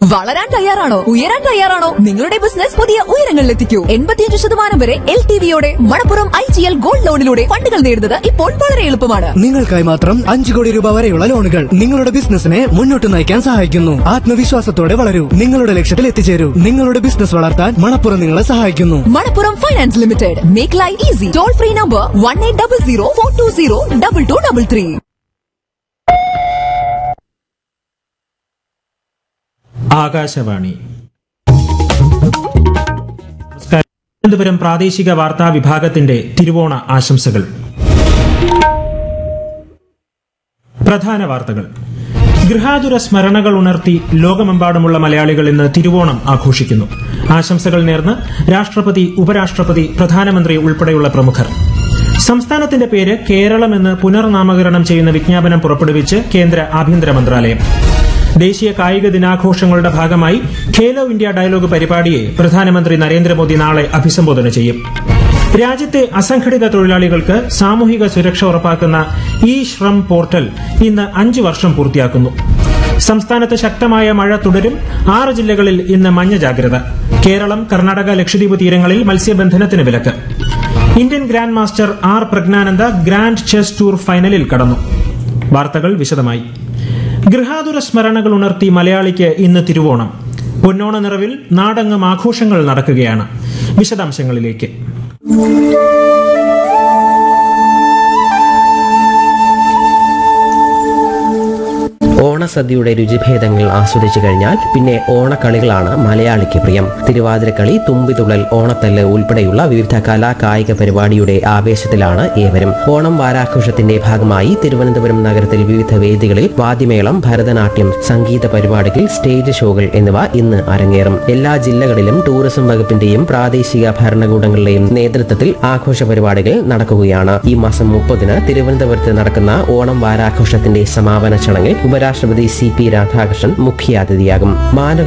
വളരാൻ തയ്യാറാണോ ഉയരാൻ തയ്യാറാണോ നിങ്ങളുടെ ബിസിനസ് പുതിയ ഉയരങ്ങളിലെത്തിക്കൂ എൺപത്തിയഞ്ച് ശതമാനം വരെ എൽ ടി വിയോടെ Manappuram I G L gold ലോണിലൂടെ ഫണ്ടുകൾ നേടുന്നത് ഇപ്പോൾ വളരെ എളുപ്പമാണ് നിങ്ങൾക്കായി മാത്രം അഞ്ചു കോടി രൂപ വരെയുള്ള ലോണുകൾ നിങ്ങളുടെ ബിസിനസിനെ മുന്നോട്ട് നയിക്കാൻ സഹായിക്കുന്നു ആത്മവിശ്വാസത്തോടെ വളരൂ നിങ്ങളുടെ ലക്ഷ്യത്തിൽ എത്തിച്ചേരൂ നിങ്ങളുടെ ബിസിനസ് വളർത്താൻ മണപ്പുറം നിങ്ങളെ സഹായിക്കുന്നു Manappuram finance limited make life easy toll free number one eight double zero four two zero double two double three Akashvani നമസ്കാരം. തിരുവനന്തപുരം പ്രാദേശിക വാർത്താ വിഭാഗത്തിന്റെ തിരുവോണ ആശംസകൾ പ്രധാന വാർത്തകൾ ഗൃഹാതുര സ്മരണകൾ ഉണർത്തി ലോകമെമ്പാടുമുള്ള മലയാളികൾ ഇന്ന് തിരുവോണം ആഘോഷിക്കുന്നു ആശംസകൾ നേർന്ന് രാഷ്ട്രപതി ഉപരാഷ്ട്രപതി പ്രധാനമന്ത്രി ഉൾപ്പെടെയുള്ള പ്രമുഖർ സംസ്ഥാനത്തിന്റെ പേര് കേരളം എന്ന് പുനർനാമകരണം ചെയ്യുന്ന വിജ്ഞാപനം പുറപ്പെടുവിച്ച് കേന്ദ്ര ആഭ്യന്തര മന്ത്രാലയം ദേശീയ കായിക ദിനാഘോഷങ്ങളുടെ ഭാഗമായി ഖേലോ ഇന്ത്യ ഡയലോഗ് പരിപാടിയെ പ്രധാനമന്ത്രി നരേന്ദ്രമോദി നാളെ അഭിസംബോധന ചെയ്യും രാജ്യത്തെ അസംഘടിത തൊഴിലാളികൾക്ക് സാമൂഹിക സുരക്ഷ ഉറപ്പാക്കുന്ന ഇ ശ്രം പോർട്ടൽ ഇന്ന് അഞ്ച് വർഷം പൂർത്തിയാക്കുന്നു സംസ്ഥാനത്ത് ശക്തമായ മഴ തുടരും ആറ് ജില്ലകളിൽ ഇന്ന് മഞ്ഞ ജാഗ്രത കേരളം കർണാടക ലക്ഷദ്വീപ് തീരങ്ങളിൽ മത്സ്യബന്ധനത്തിന് വിലക്ക് Indian grand master R Praggnanandhaa grand chess tour ഫൈനലിൽ കടന്നു വാർത്തകൾ വിശദമായി ഗൃഹാതുര സ്മരണകൾ ഉണർത്തി മലയാളിക്ക് ഇന്ന് തിരുവോണം പൊന്നോണ നിറവിൽ നാടങ്ങും ആഘോഷങ്ങൾ നടക്കുകയാണ് വിശദാംശങ്ങളിലേക്ക് ഓണസദ്യയുടെ രുചിഭേദങ്ങൾ ആസ്വദിച്ചു കഴിഞ്ഞാൽ പിന്നെ ഓണക്കളികളാണ് മലയാളിക്ക് പ്രിയം തിരുവാതിരക്കളി തുമ്പിതുള്ളൽ ഓണത്തല്ല് ഉൾപ്പെടെയുള്ള വിവിധ കലാ കായിക പരിപാടിയുടെ ആവേശത്തിലാണ് ഏവരും ഓണം വാരാഘോഷത്തിന്റെ ഭാഗമായി തിരുവനന്തപുരം നഗരത്തിൽ വിവിധ വേദികളിൽ വാദ്യമേളം ഭരതനാട്യം സംഗീത പരിപാടികൾ സ്റ്റേജ് ഷോകൾ എന്നിവ ഇന്ന് അരങ്ങേറും എല്ലാ ജില്ലകളിലും ടൂറിസം വകുപ്പിന്റെയും പ്രാദേശിക ഭരണകൂടങ്ങളുടെയും നേതൃത്വത്തിൽ ആഘോഷ പരിപാടികൾ നടക്കുകയാണ് ഈ മാസം മുപ്പതിന് തിരുവനന്തപുരത്ത് നടക്കുന്ന ഓണം വാരാഘോഷത്തിന്റെ സമാപന ചടങ്ങിൽ ഉപരാഷ്ട്രപതി സി പി രാധാകൃഷ്ണൻ മുഖ്യാതിഥിയാകും മാനവ